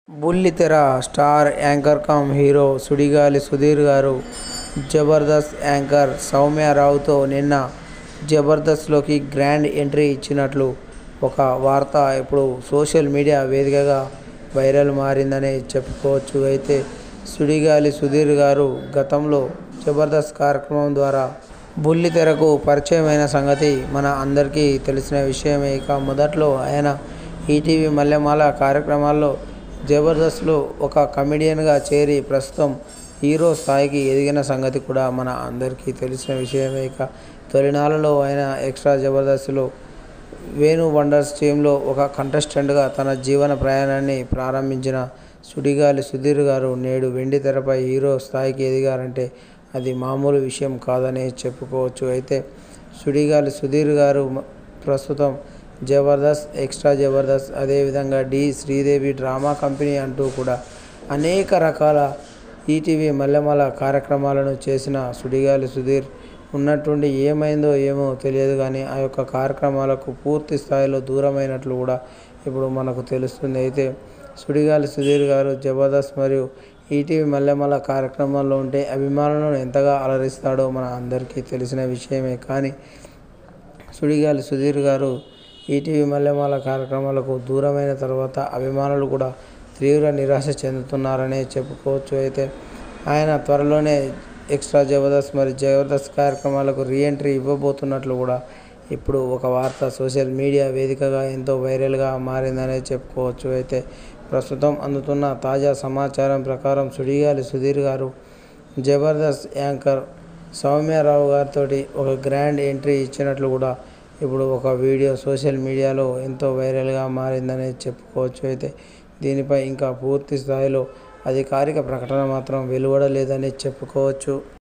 బుల్లితెర star anchor cum hero Sudigali Sudheer garu Jabardasth anchor సౌమ్యారావుతో నిన్న జబర్దస్త్లోకి grand entry ఇచ్చినట్లు ఒక వార్త ఇప్పుడు సోషల్ మీడియా వేదికగా వైరల్ మారిందని చెప్పుకోవచ్చు అయితే సుడిగాలి సుధీర్ గారు గతంలో జబర్దస్త్ కార్యక్రమం ద్వారా బుల్లితెరకు పరిచయమైన సంగతి మన అందరికీ తెలిసిన విషయమే ఇక మొదట్లో ఆయన ఈటీవీ మల్లెమాల కార్యక్రమాల్లో జబర్దస్త్లో ఒక కమెడియన్గా చేరి ప్రస్తుతం హీరో స్థాయికి ఎదిగిన సంగతి కూడా మన అందరికీ తెలిసిన విషయమే ఇక తొలినాళ్ళలో ఆయన ఎక్స్ట్రా జబర్దస్త్లో వేణు వండర్స్ టీంలో ఒక కంటెస్టెంట్గా తన జీవన ప్రయాణాన్ని ప్రారంభించిన సుడిగాలి సుధీర్ గారు నేడు వెండి తెరపై హీరో స్థాయికి ఎదిగారంటే అది మామూలు విషయం కాదని చెప్పుకోవచ్చు అయితే సుడిగాలి సుధీర్ గారు మ- ప్రస్తుతం జబర్దస్త్ ఎక్స్ట్రా జబర్దస్త్ అదేవిధంగా డి శ్రీదేవి డ్రామా కంపెనీ అంటూ కూడా అనేక రకాల ఈటీవీ మల్లెమల కార్యక్రమాలను చేసిన సుడిగాలి సుధీర్ ఉన్నట్టుండి ఏమైందో ఏమో తెలియదు కానీ ఆ యొక్క కార్యక్రమాలకు పూర్తి స్థాయిలో దూరమైనట్లు కూడా ఇప్పుడు మనకు తెలుస్తుంది అయితే సుడిగాలి సుధీర్ గారు జబర్దస్త్ మరియు ఈటీవీ మల్లెమల కార్యక్రమాల్లో ఉంటే అభిమానులను ఎంతగా అలరిస్తాడో మన అందరికీ తెలిసిన విషయమే కానీ సుడిగాలి సుధీర్ గారు ఈటీవీ మల్లెమాల కార్యక్రమాలకు దూరమైన తర్వాత అభిమానులు కూడా తీవ్ర నిరాశ చెందుతున్నారనే చెప్పుకోవచ్చు అయితే ఆయన త్వరలోనే ఎక్స్ట్రా జబర్దస్త్ మరి జబర్దస్త్ కార్యక్రమాలకు రీఎంట్రీ ఇవ్వబోతున్నట్లు కూడా ఇప్పుడు ఒక వార్త సోషల్ మీడియా వేదికగా ఎంతో వైరల్గా మారిందనే చెప్పుకోవచ్చు అయితే ప్రస్తుతం అందుతున్న తాజా సమాచారం ప్రకారం సుడిగాలి సుధీర్ గారు జబర్దస్త్ యాంకర్ సౌమ్యారావు గారితో ఒక గ్రాండ్ ఎంట్రీ ఇచ్చినట్లు కూడా ఇప్పుడు ఒక వీడియో సోషల్ మీడియాలో ఎంతో వైరల్గా మారిందని చెప్పుకోవచ్చు అయితే దీనిపై ఇంకా పూర్తి స్థాయిలో అధికారిక ప్రకటన మాత్రం వెలువడలేదని చెప్పుకోవచ్చు